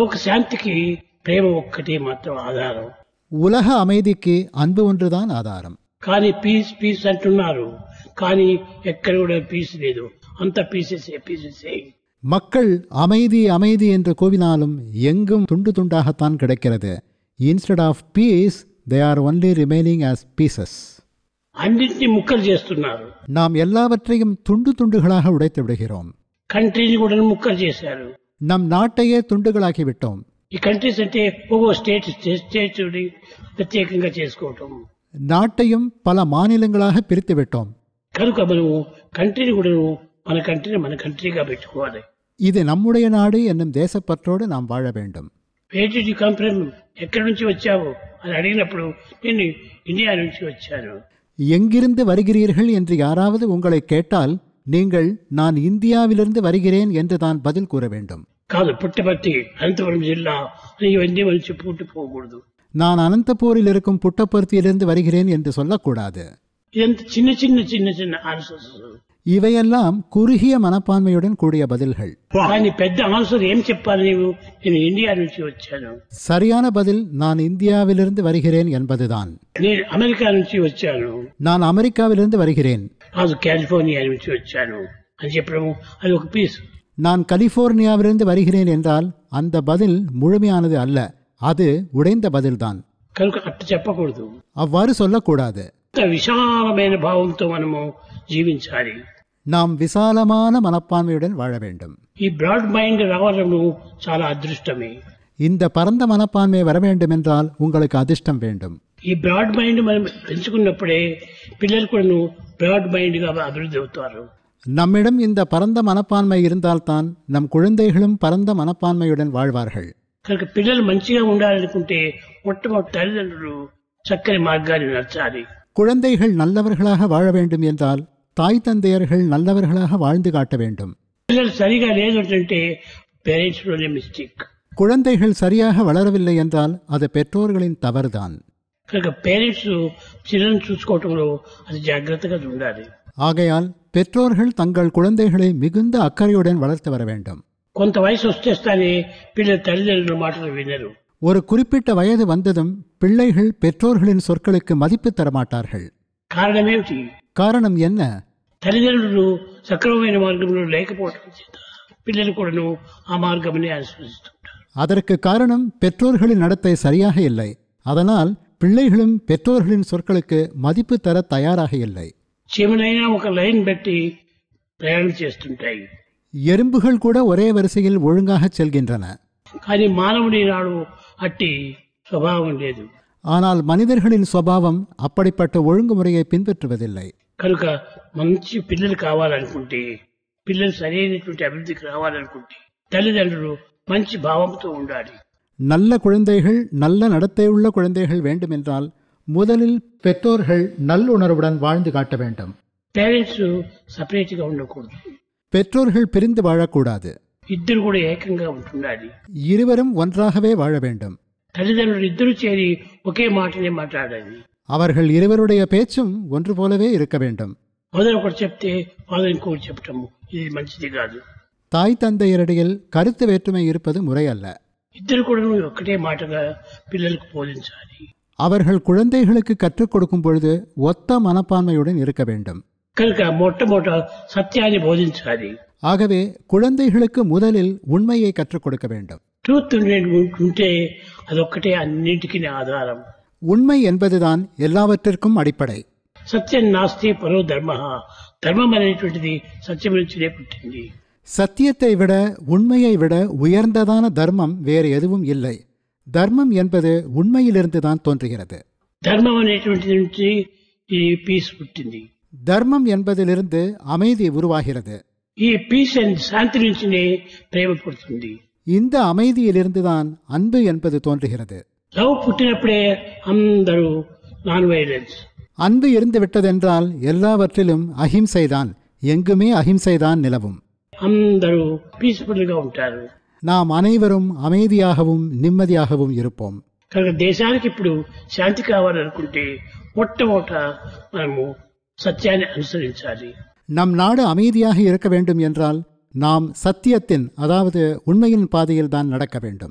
లోక శాంతికి ప్రేమ ఒక్కటే మాత్రం ఆధారం உலக அமைதிக்கு அன்பு ஒன்றுதான் ஆதாரம் కానీ పీస్ పీస్ అంటున్నారు కానీ ఎక్కడ కూడా పీస్ లేదు అంత పీసెసే పీసెసే மக்கள் அமைதி அமைதி என்று கூவினாலும் எங்கும் துண்டு துண்டாகத்தான் கிடைக்கிறது instead of piece they are only remaining as pieces అన్నింటినీ ముక్కలు చేస్తున్నారు நாம் எல்லாவற்றையும் துண்டு துண்டுகளாக உடைத்து விடுகிறோம் కంట్రీని కూడా ముక్కలు చేశారు நம் நாட்டையே துண்டுகளாக்கி விட்டோம் ఈ కంట్రీస్ అంటే ఒక్కో స్టేట్ స్టేట్ ప్రత్యేకంగా చేసుకోవటం நாட்டையும் பல மாநிலங்களாக பிரித்து விட்டோம் కనుక మనము కంట్రీని కూడా మన కంట్రీని మన కంట్రీగా పెట్టుకోవాలి இது நம்முடைய நாடு என்னும் தேசப்பற்றோடு நாம் வாழ வேண்டும் వేటి కంపెనీ ఎక్కడి నుంచి వచ్చావు అని అడిగినప్పుడు నేను ఇండియా నుంచి వచ్చాను எங்கிருந்து வருகிறீர்கள் என்று யாராவது உங்களை கேட்டால் நீங்கள் நான் இந்தியாவிலிருந்து வருகிறேன் என்று தான் பதில் கூற வேண்டும் కాదు పుట్టపర్తి అనంతపురం జిల్లా అని ఇవన్నీ మనం చెప్పుకుంటూ పోకూడదు நான் அனந்தபூரில் இருக்கும் புட்டப்பருத்தியிலிருந்து வருகிறேன் என்று சொல்லக்கூடாது ఇదంతా చిన్న చిన్న చిన్న చిన్న ఆన్సర్స్ இவையெல்லாம் குறுகிய மனப்பான்மையுடன் கூடிய பதில்கள் కానీ పెద్ద ఆన్సర్ ఏం చెప్పాలి నీవు నేను ఇండియా నుంచి వచ్చాను சரியான பதில் நான் இந்தியாவிலிருந்து வருகிறேன் என்பதுதான் నేను అమెరికా నుంచి వచ్చాను நான் அமெரிக்காவிலிருந்து வருகிறேன் కాదు కాలిఫోర్నియా నుంచి వచ్చాను అని చెప్పడము అది ఒక పీస్ நான் கலிபோர்னியாவிலிருந்து வருகிறேன் என்றால் அந்த பதில் முழுமையானது அல்ல அது உடைந்த பதில்தான் కనుక అట్ట చెప్పకూడదు அவ்வாறு சொல்லக்கூடாது అంత విశాలమైన భావంతో మనము జీవించాలి நாம் விசாலமான மனப்பான்மையுடன் வாழ வேண்டும் ఈ బ్రాడ్ మైండ్ రావడము చాలా అదృష్టమే இந்த பரந்த மனப்பான்மை வர வேண்டுமென்றால் உங்களுக்கு அதிர்ஷ்டம் வேண்டும் ఈ బ్రాడ్ మైండ్ మనం పెంచుకున్నప్పుడే పిల్లలు కూడా బ్రాడ్ మైండ్ గా అభివృద్ధి అవుతారు நம்மிடம் இந்த பரந்த மனப்பான்மை இருந்தால்தான் நம் குழந்தைகளும் பரந்த மனப்பான்மையுடன் வாழ்வார்கள் కనుక పిల్లలు మంచిగా ఉండాలనుకుంటే మొట్టమొదటి తల్లిదండ్రులు చక్కని మార్గాన్ని నడచాలి குழந்தைகள் நல்லவர்களாக வாழ வேண்டும் என்றால் தாய் தந்தையர்கள் நல்லவர்களாக வாழ்ந்து காட்ட வேண்டும் పిల్లలు సరిగా లేదు అంటే పేరెంట్స్ లోనే మిస్టేక్ குழந்தைகள் சரியாக வளரவில்லை என்றால் அது பெற்றோர்களின் தவறுதான் కనుక పేరెంట్స్ పిల్లలను చూసుకోవటంలో అది జాగ్రత్తగా ఉండాలి ஆகையால் பெற்றோர்கள் தங்கள் குழந்தைகளை மிகுந்த அக்கறையுடன் வளர்த்து வர வேண்டும் కొంత వయసు వచ్చేస్తానే పిల్లలు తల్లిదండ్రుల మాటలు వినరు ஒரு குறிப்பிட்ட வயது வந்ததும் பிள்ளைகள் பெற்றோர்களின் சொற்களுக்கு மதிப்பு தரமாட்டார்கள் కారణమేమిటి காரணம் என்ன తల్లిదండ్రులు సక్రమమైన మార్గంలో లేకపోవడం చేత పిల్లలు కూడాను ఆ మార్గమనే అనుసరిస్తుంటారు அதற்கு காரணம் பெற்றோர்களின் நடத்தை சரியாக இல்லை அதனால் பிள்ளைகளும் பெற்றோர்களின் சொற்களுக்கு மதிப்பு தர தயாராக இல்லை చీమలైనా ఒక లైన్ బట్టి ప్రయాణం చేస్తుంటాయి எறும்புகள் கூட ஒரே வரிசையில் ஒழுங்காக செல்கின்றன కానీ మానవుడి నాడు అట్టి స్వభావం లేదు ஆனால் மனிதர்களின் சுபாவம் அப்படிப்பட்ட ஒழுங்குமுறையை பின்பற்றுவதில்லை కనుక మంచి పిల్లలు కావాలనుకుంటే పిల్లలు సరైనటువంటి అభివృద్ధికి రావాలనుకుంటే తల్లిదండ్రులు మంచి భావంతో ఉండాలి நல்ல குழந்தைகள் நல்ல நடத்தையுள்ள குழந்தைகள் வேண்டுமென்றால் முதலில் பெற்றோர்கள் நல்லுணர்வுடன் வாழ்ந்து காட்ட வேண்டும் పేరెంట్స్ సపరేట్ గా ఉండకూడదు பெற்றோர்கள் பிரிந்து வாழக்கூடாது ఇద్దరు కూడా ఏకంగా ఉంటుండాలి இருவரும் ஒன்றாகவே வாழ வேண்டும் తల్లిదండ్రులు ఇద్దరు చేరి ఒకే మాటనే మాట్లాడాలి அவர்கள் இருவருடைய பேச்சும் ஒன்று போலவே இருக்க வேண்டும் మొదలు ఒకటి చెప్తే ఫాదర్ ఇంకొకటి చెప్పటము ఇది మంచిది కాదు தாய் தந்தையரிடையில் கருத்து வேற்றுமை இருப்பது முறை அல்ல ఇద్దరు కూడా ఒక్కటే మాటగా పిల్లలకు బోధించాలి அவர்கள் குழந்தைகளுக்கு கற்றுக் கொடுக்கும் பொழுது ஒத்த மனப்பான்மையுடன் இருக்க வேண்டும் కనుక మొట్టమొదట సత్యాన్ని బోధించాలి ஆகவே குழந்தைகளுக்கு முதலில் உண்மையை கற்றுக் கொடுக்க வேண்டும் ట్రూత్ ఉంటే అదొక్కటే అన్నింటికి ఆధారం உண்மை என்பதுதான் எல்லாவற்றிற்கும் அடிப்படை సత్యం నాస్తి పరో ధర్మ ధర్మం అనేటువంటిది సత్యం నుంచినే పుట్టింది சத்தியத்தை விட உண்மையை விட உயர்ந்ததான தர்மம் வேறு எதுவும் இல்லை தர்மம் என்பது உண்மையிலிருந்து தான் தோன்றுகிறது ధర్మం అనేటువంటిది నుంచి ఈ పీస్ పుట్టింది தர்மம் என்பதிலிருந்து அமைதி உருவாகிறது ఈ పీస్ అండ్ శాంతి నుంచినే ప్రేమ పుడుతుంది இந்த அமைதியிலிருந்து தான் அன்பு என்பது தோன்றுகிறது లవ్ పుట్టినప్పుడే అందరూ నాన్ వైలెన్స్ அன்பு இருந்து விட்டதென்றால் எல்லாவற்றிலும் அஹிம்சைதான் எங்குமே அஹிம்சைதான் நிலவும் అందరూ పీస్ఫుల్ గా ఉంటారు நாம் அனைவரும் அமைதியாகவும் நிம்மதியாகவும் இருப்போம் కనుక దేశానికి ఇప్పుడు శాంతి కావాలనుకుంటే మొట్టమొదట మనము సత్యాన్ని అనుసరించాలి நம் நாடு அமைதியாக இருக்க வேண்டும் என்றால் நாம் சத்தியத்தின் அதாவது உண்மையின் பாதையில் தான் நடக்க வேண்டும்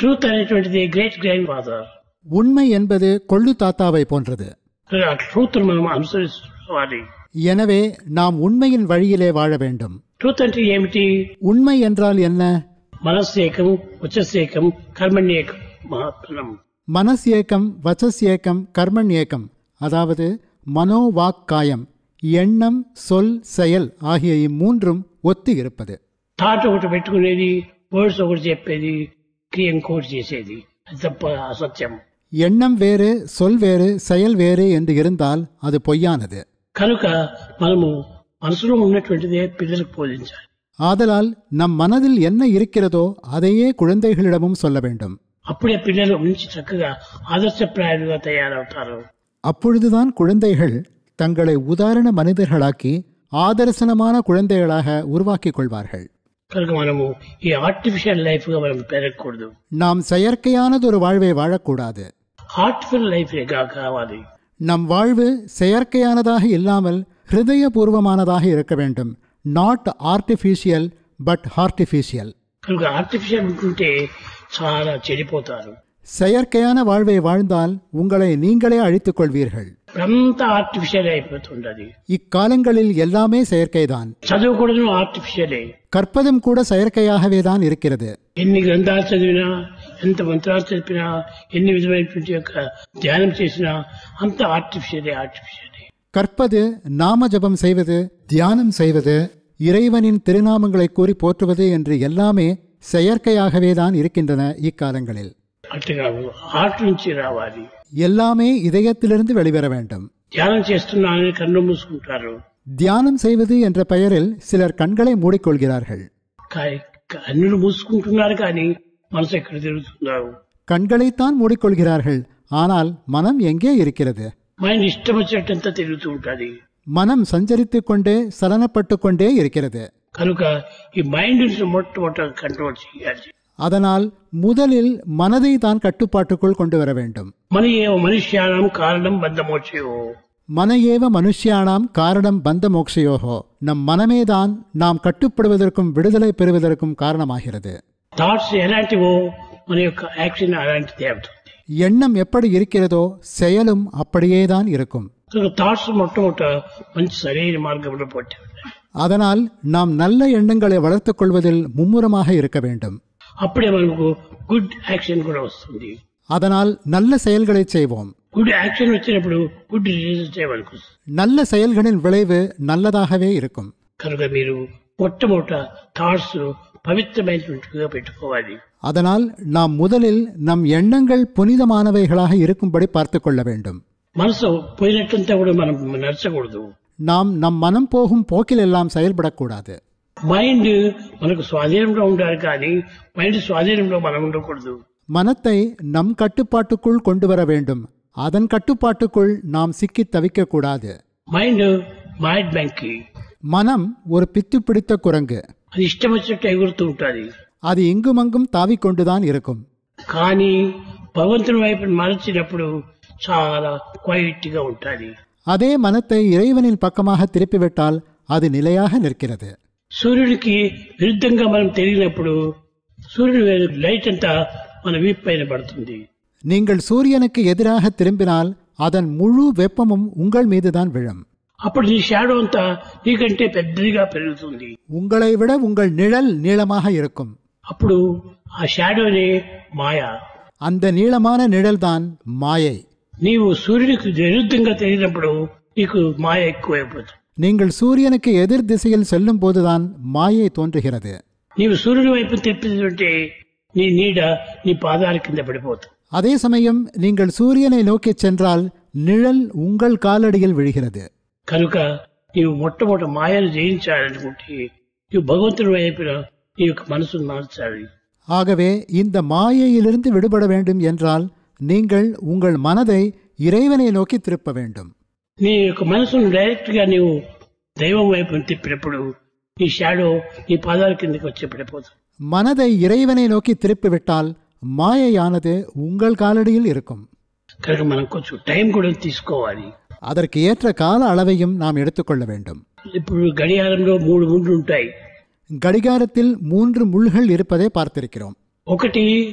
ట్రూత్ అనేటువంటిది గ్రేట్ గ్రాండ్ ఫాదర్ உண்மை என்பது கொள்ளு தாத்தாவை போன்றது ఆ ట్రూత్ మనం అనుసరించుకోవాలి எனவே நாம் உண்மையின் வழியிலே வாழ வேண்டும் ట్రూత్ అంటే ఏమిటి உண்மை என்றால் என்ன మనస్సేకం ఉచ్చసేకం కర్మణ్యేకం మహాత్మనం மனஸ் ஏக்கம் வச்சஸ் ஏக்கம் கர்மன் ஏக்கம் அதாவது மனோ வாக் காயம் எண்ணம் சொல் செயல் ஆகிய இம்மூன்றும் ஒத்து இருப்பது థాట్ ఒకటి పెట్టుకునేది వర్డ్స్ ఒకటి చెప్పేది క్రియ ఇంకోటి చేసేది అది తప్ప అసత్యం எண்ணம் வேறு சொல் வேறு செயல் வேறு என்று இருந்தால் அது பொய்யானது కనుక మనము మనసులో ఉన్నటువంటిదే పిల్లలకు బోధించాలి ஆதலால் நம் மனதில் என்ன இருக்கிறதோ அதையே குழந்தைகளிடமும் சொல்ல வேண்டும் అప్పుడే పిల్లలు మంచి చక్కగా ఆదర్శప్రాయులుగా తయారవుతారు அப்பொழுதுதான் குழந்தைகள் தங்களை உதாரண மனிதர்களாக்கி ஆதர்சனமான குழந்தைகளாக உருவாக்கிக் கொள்வார்கள் కనుక మనము ఈ ఆర్టిఫిషియల్ లైఫ్ గా మనం పెరగకూడదు நாம் செயற்கையானதொரு வாழ்வை வாழக்கூடாது హార్ట్ఫుల్ లైఫ్ గా కావాలి நம் வாழ்வு செயற்கையானதாக இல்லாமல் ஹிருதயபூர்வமானதாக இருக்க வேண்டும் நாட் ஆர்டிஃபிஷியல் பட் ஹார்டிஃபிஷியல் కనుక ఆర్టిఫిషియల్ ఉంటుంటే చాలా చెడిపోతారు செயற்கையான வாழ்வை வாழ்ந்தால் உங்களை நீங்களே அழித்துக் கொள்வீர்கள் అంతా ఆర్టిఫిషియల్ అయిపోతుండది இக்காலங்களில் எல்லாமே செயற்கைதான் చదువుకూడదు ఆర్టిఫిషియలే கற்பதும் கூட செயற்கையாகவே தான் இருக்கிறது ఎన్ని గ్రంథాలు చదివినా ఎంత మంత్రాలు చదివినా ఎన్ని విధమైనటువంటి యొక్క ధ్యానం చేసినా అంత ఆర్టిఫిషియలే ఆర్టిఫిషియలే கற்பது நாம ஜபம் செய்வது தியானம் செய்வது இறைவனின் திருநாமங்களை கூறி போற்றுவது என்று எல்லாமே செயற்கையாகவே தான் இருக்கின்றன இக்காலங்களில் అట్టుగా హార్ట్ నుంచి రావాలి எல்லாமே இதயத்திலிருந்து வெளிவர வேண்டும் ధ్యానం చేస్తున్నానని కన్ను మూసుకుంటారు தியானம் செய்வது என்ற பெயரில் சிலர் கண்களை மூடிக்கொள்கிறார்கள் కా- కన్నులు మూసుకుంటున్నారు కానీ మనసు ఎక్కడ తిరుగుతున్నారు கண்களைத்தான் மூடிக்கொள்கிறார்கள் ஆனால் மனம் எங்கே இருக்கிறது మైండ్ ఇష్టం వచ్చినట్టంతా తిరుగుతూ ఉంటుంది மனம் சஞ்சரித்துக் கொண்டே சலனப்பட்டு கொண்டே இருக்கிறது కనుక ఈ మైండ్ మొట్టమొదట కంట్రోల్ చేయాలి அதனால் முதலில் மனதை தான் கட்டுப்பாட்டுக்குள் கொண்டு வர வேண்டும் మన ఏ మనుష్యానం కారణం బంధమోచయో மன ஏவ மனுஷ்யானாம் காரணம் பந்த மோக்ஷயோகோ நம் மனமேதான் நாம் கட்டுப்படுவதற்கும் விடுதலை பெறுவதற்கும் காரணமாகிறது థాట్స్ ఎలాంటివో మన యొక్క యాక్షన్ అలాంటిదే అవుతుంది எண்ணம் எப்படி இருக்கிறதோ செயலும் அப்படியேதான் இருக்கும் కనుక థాట్స్ మొట్టమొదట మంచి సరైన మార్గంలో పట్టారు அதனால் நாம் நல்ல எண்ணங்களை வளர்த்துக் கொள்வதில் மும்முரமாக இருக்க வேண்டும் అప్పుడే మనకు గుడ్ యాక్షన్ కూడా వస్తుంది அதனால் நல்ல செயல்களை செய்வோம் గుడ్ యాక్షన్ వచ్చినప్పుడు గుడ్ రిజల్ట్ మనకు వస్తుంది. நல்ல செயல்களின் விளைவு நல்லதாகவே இருக்கும் కనుక మీరు మొట్టమొదట థాట్స్ పవిత్రమైనటువంటిగా పెట్టుకోవాలి அதனால் நாம் முதலில் நம் எண்ணங்கள் புனிதமானவைகளாக இருக்கும்படி பார்த்து கொள்ள வேண்டும் మనసు పోయినట్టంతా కూడా మనం నడచకూడదు நாம் நம் மனம் போகும் போக்கில் எல்லாம் செயல்படக்கூடாது మైండ్ మనకు స్వాధీనంలో ఉండాలి కానీ మైండ్ స్వాధీనంలో మనం ఉండకూడదు மனத்தை நம் கட்டுப்பாட்டுக்குள் கொண்டு வர வேண்டும் அதன் கட்டுப்பாட்டுக்குள் நாம் சிக்கித் தவிக்கக்கூடாது మైండ్ మైండ్ బ్యాంక్కి மனம் ஒரு பித்து பிடித்த குரங்கு అది ఇష్టం వచ్చినట్టు ఎగురుతూ ఉంటుంది அது இங்குமங்கும் தாவிக்கொண்டுதான் இருக்கும் కానీ భగవంతుని వైపు మరచినప్పుడు చాలా క్వైట్ గా ఉంటుంది அதே மனத்தை இறைவனின் பக்கமாக திருப்பிவிட்டால் அது நிலையாக நிற்கிறது సూర్యుడికి విరుద్ధంగా మనం తిరిగినప్పుడు సూర్యుడు లైట్ అంతా మన వీప్ పైన పడుతుంది நீங்கள் சூரியனுக்கு எதிராக திரும்பினால் அதன் முழு வெப்பமும் உங்கள் மீதுதான் விழும் అప్పుడు నీ షాడో అంతా నీకంటే పెద్దదిగా పెరుగుతుంది உங்களை விட உங்கள் நிழல் நீளமாக இருக்கும் అప్పుడు ఆ షాడోనే మాయ அந்த நீளமான நிழல்தான் மாயை నీవు సూర్యుడికి విరుద్ధంగా తిరిగినప్పుడు నీకు మాయ ఎక్కువైపోతుంది நீங்கள் சூரியனுக்கு எதிர் திசையில் செல்லும் போதுதான் மாயை தோன்றுகிறது నీవు సూర్యుని వైపు తిప్పినటువంటి నీ నీడ నీ పాదాల కింద పడిపోతుంది அதே சமயம் நீங்கள் சூரியனை நோக்கிச் சென்றால் நிழல் உங்கள் காலடியில் விழுகிறது కనుక నీవు మొట్టమొదటి మాయను జయించాలనుకుంటే నీవు భగవంతుని వైపున నీ యొక్క మనసును మార్చాలి ஆகவே இந்த மாயையிலிருந்து விடுபட வேண்டும் என்றால் நீங்கள் உங்கள் மனதை இறைவனை நோக்கி திருப்ப வேண்டும் నీ యొక్క మనసును డైరెక్ట్ గా నీవు దైవం వైపు తిప్పినప్పుడు నీ షాడో నీ పాదాల కిందకి వచ్చి పడిపోతుంది மனதை இறைவனை நோக்கி திருப்பிவிட்டால் மாயையானது உங்கள் காலடியில் இருக்கும் కనుక మనం కొంచెం టైం కూడా తీసుకోవాలి அதற்கு ஏற்ற கால அளவையும் நாம் எடுத்துக்கொள்ள வேண்டும் ఇప్పుడు గడియారంలో మూడు ముండ్లు ఉంటాయి கடிகாரத்தில் மூன்று முள்கள் இருப்பதை பார்த்திருக்கிறோம் ఒకటి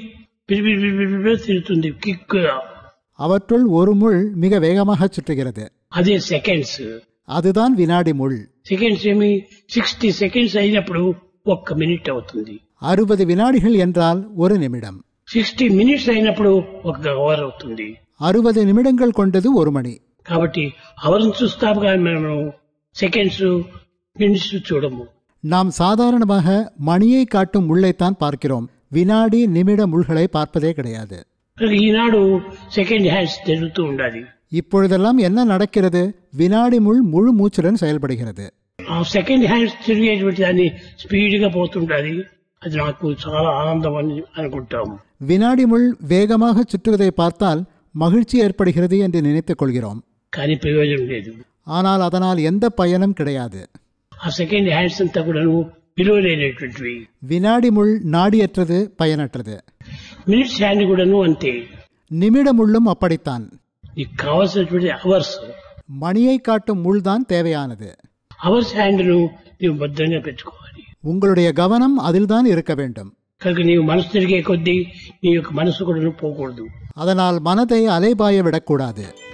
బిరిబిరి తిరుగుతుంది కిక్గా அவற்றுள் ஒரு முள் மிக வேகமாக சுற்றுகிறது అదే సెకండ్స్ அதுதான் வினாடி முள் సెకండ్స్ ఏమి సిక్స్టీ సెకండ్స్ అయినప్పుడు ఒక్క మినిట్ అవుతుంది அறுபது வினாடிகள் என்றால் ஒரு நிமிடம் సిక్స్టీ మినిట్స్ అయినప్పుడు ఒక అవర్ అవుతుంది அறுபது நிமிடங்கள் கொண்டது ஒரு மணி కాబట్టి అవర్ని చూస్తాము కానీ మనము సెకండ్స్ మినిట్స్ చూడము நாம் சாதாரணமாக மணியை காட்டும் முள்ளைத்தான் பார்க்கிறோம் வினாடி நிமிட முள்களை பார்ப்பதே கிடையாது మరి ఈనాడు సెకండ్ హ్యాండ్స్ జరుగుతూ ఉండాలి இப்பொழுதெல்லாம் என்ன நடக்கிறது வினாடி முள் முழு மூச்சுடன் செயல்படுகிறது ఆ సెకండ్ హ్యాండ్స్ తిరిగేటువంటి దాన్ని స్పీడ్గా పోతుండాలి అది నాకు చాలా ఆనందం అని అనుకుంటాము வினாடி முள் வேகமாக சுற்றுவதை பார்த்தால் மகிழ்ச்சி ஏற்படுகிறது என்று நினைத்துக் கொள்கிறோம் కానీ ప్రయోజనం లేదు ஆனால் அதனால் எந்த பயனும் கிடையாது ఆ సెకండ్ హ్యాండ్స్ అంతా కూడాను విలువలేనటువంటివి வினாடி முள் நாடியற்றது பயனற்றது మినిట్స్ హ్యాండ్ కూడాను అంతే நிமிட முள்ளும் அப்படித்தான் నీకు కావాల్సినటువంటి అవర్స్ மணியை காட்டும் முள்தான் தேவையானது అవర్స్ హ్యాండ్ను నీవు భద్రంగా పెట్టుకోవాలి உங்களுடைய கவனம் அதில்தான் இருக்க வேண்டும் కనుక నీవు మనసు తిరిగే కొద్దీ నీ యొక్క మనసు కూడా పోకూడదు அதனால் மனதை அலைபாய விடக்கூடாது